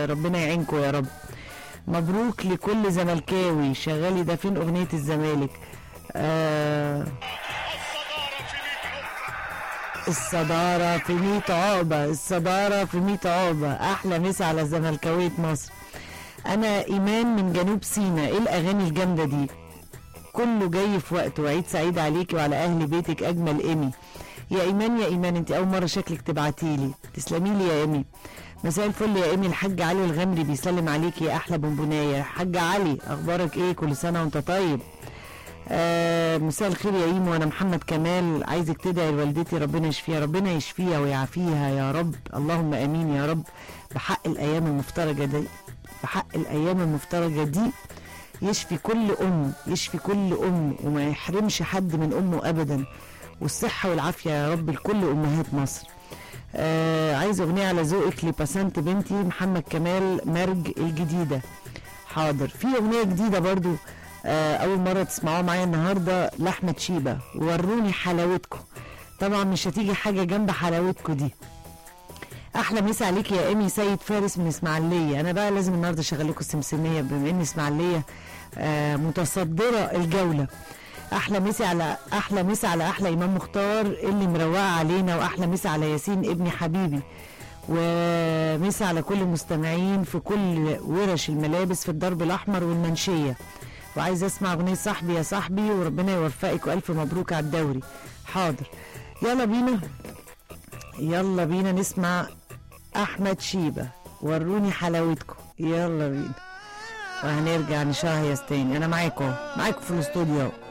ربنا يعينكم يا رب مبروك لكل زملكاوي شغالي ده فين اغنيه الزمالك آه الصدارة في 100 عقبة الصدارة في 100 عقبة أحلى مسا على زملكاوية مصر أنا إيمان من جنوب سينا إيه الأغاني الجامدة دي كله جاي في وقته عيد سعيد عليكي وعلى أهل بيتك أجمل إيمي يا إيمان يا إيمان أنت أول مرة شكلك تبعتيلي تسلمي لي يا إيمي مساء الفل يا إيمي الحاج علي الغمري بيسلم عليكي يا أحلى بونبوناية حاج علي أخبارك إيه كل سنة وأنت طيب آه مساء الخير يا ايمو انا محمد كمال عايزك تدعي لوالدتي ربنا يشفيها ربنا يشفيها ويعافيها يا رب اللهم امين يا رب بحق الايام المفترجه دي بحق الايام المفترجه دي يشفي كل ام يشفي كل ام وما يحرمش حد من امه ابدا والصحه والعافيه يا رب لكل امهات مصر آه عايز اغنيه على ذوقك لباسنت بنتي محمد كمال مرج الجديده حاضر في اغنيه جديده برضو آه، اول مره تسمعوها معايا النهارده لاحمد شيبه وروني حلاوتكم طبعا مش هتيجي حاجه جنب حلاوتكم دي احلى مسا عليك يا ايمي سيد فارس من اسماعيليه انا بقى لازم النهارده اشغل لكم السمسميه بما ان اسماعيليه آه، متصدره الجوله احلى مسا على احلى مسا على احلى امام مختار اللي مروقه علينا واحلى مسا على ياسين ابني حبيبي ومسا على كل المستمعين في كل ورش الملابس في الدرب الاحمر والمنشيه وعايز اسمع اغنيه صاحبي يا صاحبي وربنا يوفقك والف مبروك على الدوري حاضر يلا بينا يلا بينا نسمع احمد شيبه وروني حلاوتكم يلا بينا وهنرجع نشهيص تاني انا معاكم معاكم في الاستوديو